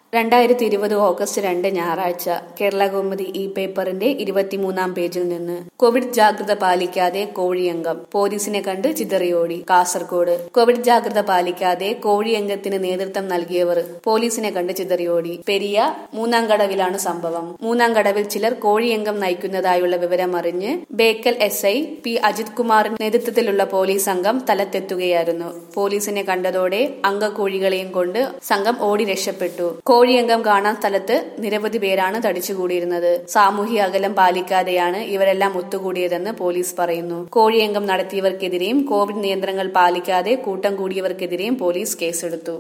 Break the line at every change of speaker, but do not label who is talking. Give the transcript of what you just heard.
രണ്ടായിരത്തി ഇരുപത് ഓഗസ്റ്റ് രണ്ട് ഞായറാഴ്ച കേരള കൗമുദി ഇ പേപ്പറിന്റെ ഇരുപത്തിമൂന്നാം പേജിൽ നിന്ന് കോവിഡ് ജാഗ്രത പാലിക്കാതെ കോഴിയംഗം പോലീസിനെ കണ്ട് ചിതറിയോടി കാസർകോട് കോവിഡ് ജാഗ്രത പാലിക്കാതെ കോഴിയംഗത്തിന് നേതൃത്വം നൽകിയവർ പോലീസിനെ കണ്ട് ചിതറിയോടി പെരിയ മൂന്നാം കടവിലാണ് സംഭവം മൂന്നാം കടവിൽ ചിലർ കോഴിയംഗം നയിക്കുന്നതായുള്ള വിവരം അറിഞ്ഞ് Bekal S I P Ajith കുമാറിന്റെ നേതൃത്വത്തിലുള്ള പോലീസ് സംഘം സ്ഥലത്തെത്തുകയായിരുന്നു പോലീസിനെ കണ്ടതോടെ അംഗക്കോഴികളെയും കൊണ്ട് സംഘം ഓടി രക്ഷപ്പെട്ടു കോഴിയംഗം കാണാൻ സ്ഥലത്ത് നിരവധി പേരാണ് തടിച്ചുകൂടിയിരുന്നത് സാമൂഹ്യ അകലം പാലിക്കാതെയാണ് ഇവരെല്ലാം ഒത്തുകൂടിയതെന്ന് പോലീസ് പറയുന്നു കോഴിയംഗം നടത്തിയവർക്കെതിരെയും കോവിഡ് നിയന്ത്രണങ്ങൾ പാലിക്കാതെ കൂട്ടം കൂടിയവർക്കെതിരെയും പോലീസ് കേസെടുത്തു